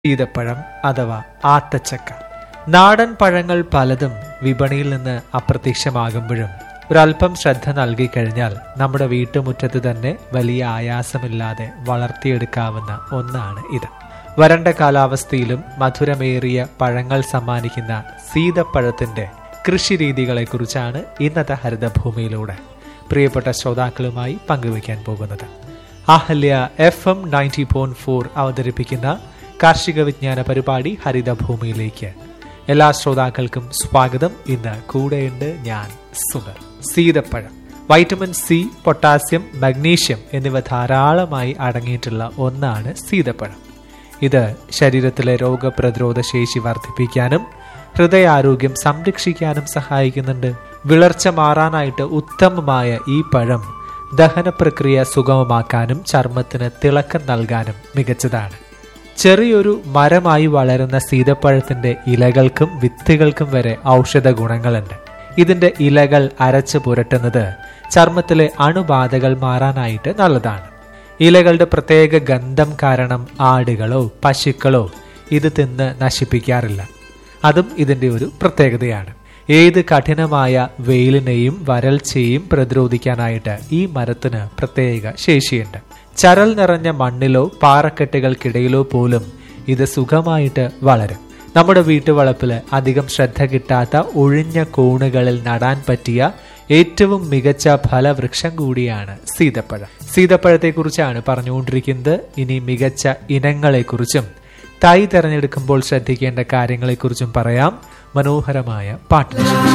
ഈതപ്പഴം അഥവാ ആത്തച്ചക്ക നാടൻ പഴങ്ങൾ പലതും വിപണിയിൽ നിന്ന് അപ്രത്യക്ഷമാകുമ്പോഴും ഒരല്പം ശ്രദ്ധ നൽകിക്കഴിഞ്ഞാൽ നമ്മുടെ വീട്ടുമുറ്റത്ത് തന്നെ വലിയ ആയാസമില്ലാതെ വളർത്തിയെടുക്കാവുന്ന ഒന്നാണ് ഇത് വരണ്ട കാലാവസ്ഥയിലും മധുരമേറിയ പഴങ്ങൾ സമ്മാനിക്കുന്ന സീതപ്പഴത്തിന്റെ കൃഷിരീതികളെക്കുറിച്ചാണ് ഇന്നത്തെ ഹരിതഭൂമിയിലൂടെ പ്രിയപ്പെട്ട ശ്രോതാക്കളുമായി പങ്കുവയ്ക്കാൻ പോകുന്നത് Ahalya F M ninety point four അവതരിപ്പിക്കുന്ന കാർഷിക വിജ്ഞാന പരിപാടി ഹരിതഭൂമിയിലേക്ക് എല്ലാ ശ്രോതാക്കൾക്കും സ്വാഗതം ഇന്ന് കൂടെയുണ്ട് ഞാൻ സുനർ സീതപ്പഴം വൈറ്റമിൻ സി പൊട്ടാസ്യം മഗ്നീഷ്യം എന്നിവ ധാരാളമായി അടങ്ങിയിട്ടുള്ള ഒന്നാണ് സീതപ്പഴം ഇത് ശരീരത്തിലെ രോഗപ്രതിരോധ ശേഷി വർദ്ധിപ്പിക്കാനും ഹൃദയാരോഗ്യം സംരക്ഷിക്കാനും സഹായിക്കുന്നുണ്ട് വിളർച്ച മാറാനായിട്ട് ഉത്തമമായ ഈ പഴം ദഹന പ്രക്രിയ സുഗമമാക്കാനും ചർമ്മത്തിന് തിളക്കം നൽകാനും മികച്ചതാണ് ചെറിയൊരു മരമായി വളരുന്ന സീതപ്പഴത്തിന്റെ ഇലകൾക്കും വിത്തുകൾക്കും വരെ ഔഷധ ഗുണങ്ങളുണ്ട് ഇതിന്റെ ഇലകൾ അരച്ച് പുരട്ടുന്നത് ചർമ്മത്തിലെ അണുബാധകൾ മാറാനായിട്ട് നല്ലതാണ് ഇലകളുടെ പ്രത്യേക ഗന്ധം കാരണം ആടുകളോ പശുക്കളോ ഇത് തിന്ന് നശിപ്പിക്കാറില്ല അതും ഇതിന്റെ ഒരു പ്രത്യേകതയാണ് ഏത് കഠിനമായ വെയിലിനെയും വരൾച്ചയും പ്രതിരോധിക്കാനായിട്ട് ഈ മരത്തിന് പ്രത്യേക ശേഷിയുണ്ട് ചരൽ നിറഞ്ഞ മണ്ണിലോ പാറക്കെട്ടുകൾക്കിടയിലോ പോലും ഇത് സുഖമായിട്ട് വളരും നമ്മുടെ വീട്ടുവളപ്പിൽ അധികം ശ്രദ്ധ കിട്ടാത്ത ഒഴിഞ്ഞ കോണുകളിൽ നടാൻ പറ്റിയ ഏറ്റവും മികച്ച ഫലവൃക്ഷം കൂടിയാണ് സീതപ്പഴം സീതപ്പഴത്തെക്കുറിച്ചാണ് പറഞ്ഞുകൊണ്ടിരിക്കുന്നത് ഇനി മികച്ച ഇനങ്ങളെക്കുറിച്ചും തൈ തിരഞ്ഞെടുക്കുമ്പോൾ ശ്രദ്ധിക്കേണ്ട കാര്യങ്ങളെക്കുറിച്ചും പറയാം മനോഹരമായ പാട്ടിന് ശേഷം